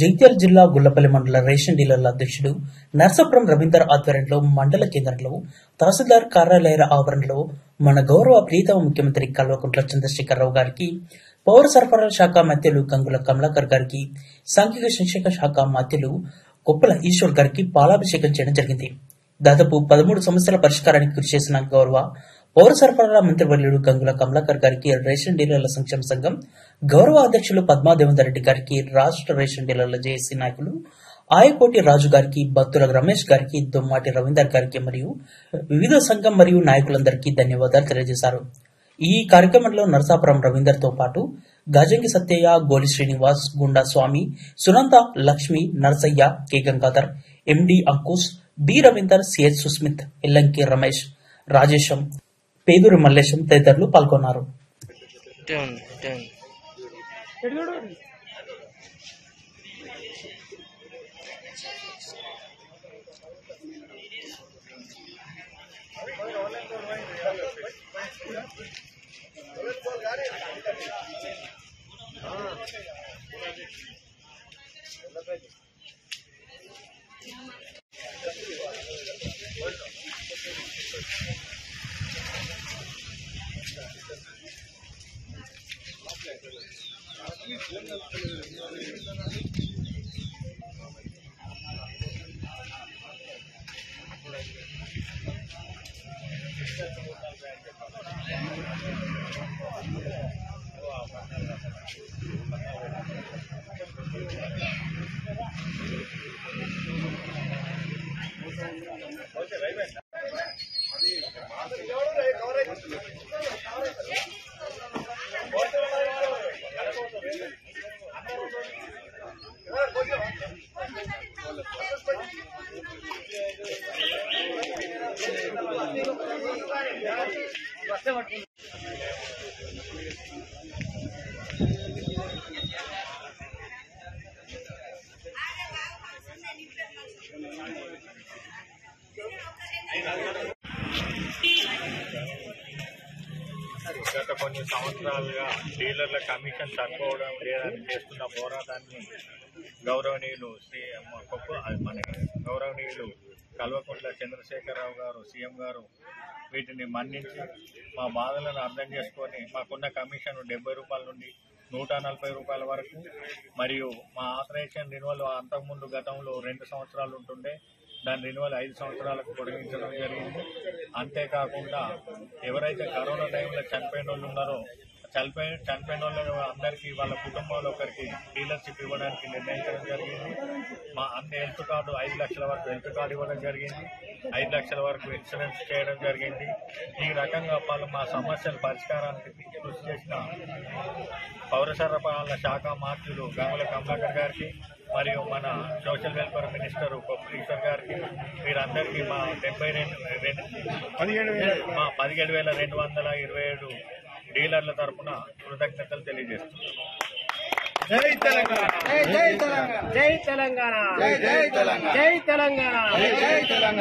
జగిత్యాల జిల్లా గుళ్లపల్లి మండల రేషన్ డీలర్ల అధ్యక్షుడు నర్సాపురం రవీందర్ ఆధ్వర్యంలో మండల కేంద్రంలో తహసీల్దార్ కార్యాలయ ఆవరణలో మన గౌరవ ప్రీతమ ముఖ్యమంత్రి కల్వకుంట్ల చంద్రశేఖరరావు గారికి పౌర సరఫరాల శాఖ మధ్యలు గంగుల కమలాకర్ గారికి సాంఘిక సంక్షేమ శాఖ మధ్యలు కొప్పుల ఈశ్వర్ గారికి పాలాభిషేకం చేయడం జరిగింది దాదాపు పదమూడు సమస్యల పరిష్కారానికి కృషి చేసిన గౌరవ పౌర సరఫరాల మంత్రివర్యుడు గంగుల కమలాకర్ గారికి రేషన్ డీలర్ల సంక్షేమ సంఘం గౌరవ అధ్యక్షులు పద్మాదేవేందర్ రెడ్డి గారికి రాష్ట్ర రేషన్ డీలర్ల జేఏసీ నాయకులు ఆయకోటి రాజు గారికి బత్తుల రమేష్ గారికి దొమ్మాటి రవీందర్ గారికి మరియు వివిధ సంఘం మరియు నాయకులందరికీ ధన్యవాదాలు తెలియజేశారు ఈ కార్యక్రమంలో నరసాపురం రవీందర్ తో పాటు Gajangi Satyayya Goli Srinivas Gunda Swamy Sunanda Lakshmi Narasayya K Gangadhar MD Ankush B Ravinder CH Sushmith Yellanki Ramesh Rajesham Peduri Mallesham తదితరులు పాల్గొన్నారు ఇటే ఉంది ఇటే ఉంది గత కొన్ని సంవత్సరాలుగా డీలర్ల కమిషన్ తక్కువడం లేదని చేస్తున్న పోరాటాన్ని గౌరవనీయులు శ్రీ కొప్పు అది మన గౌరవనీయులు కల్వకుంట్ల చంద్రశేఖరరావు గారు సీఎం గారు వీటిని మన్నించి మా బాధలను అర్థం చేసుకొని మాకున్న కమిషన్ డెబ్బై రూపాయల నుండి నూట నలభై రూపాయల వరకు మరియు మా ఆపరేషన్ రెన్యువల్ అంతకుముందు గతంలో రెండు సంవత్సరాలు ఉంటుండే దాని రెన్యువల్ ఐదు సంవత్సరాలకు పొడిగించడం జరిగింది అంతేకాకుండా ఎవరైతే కరోనా టైంలో చనిపోయిన వాళ్ళు ఉన్నారో చనిపోయిన చనిపోయిన వాళ్ళు అందరికీ వాళ్ళ కుటుంబంలో ఒకరికి డీలర్షిప్ ఇవ్వడానికి నిర్ణయించడం జరిగింది మా అన్ని హెల్త్ కార్డు ఐదు లక్షల వరకు హెల్త్ కార్డు ఇవ్వడం జరిగింది ఐదు లక్షల వరకు ఇన్సూరెన్స్ చేయడం జరిగింది ఈ రకంగా పలు మా సమస్యల పరిష్కారానికి కృషి చేసిన పౌర సరఫరాల శాఖ మార్చులు గంగుల కమలాకర్ గారికి మరియు మన సోషల్ వెల్ఫేర్ మినిస్టర్ ఈశ్వర్ గారికి వీరందరికీ మా డెబ్బై రెండు రెండు మా పదిహేడు వేల రెండు వందల ఇరవై ఏడు డీలర్ల తరపున కృతజ్ఞతలు తెలియజేస్తున్నాం జై తెలంగాణ జై తెలంగాణ జై తెలంగాణ జై తెలంగాణ జై తెలంగాణ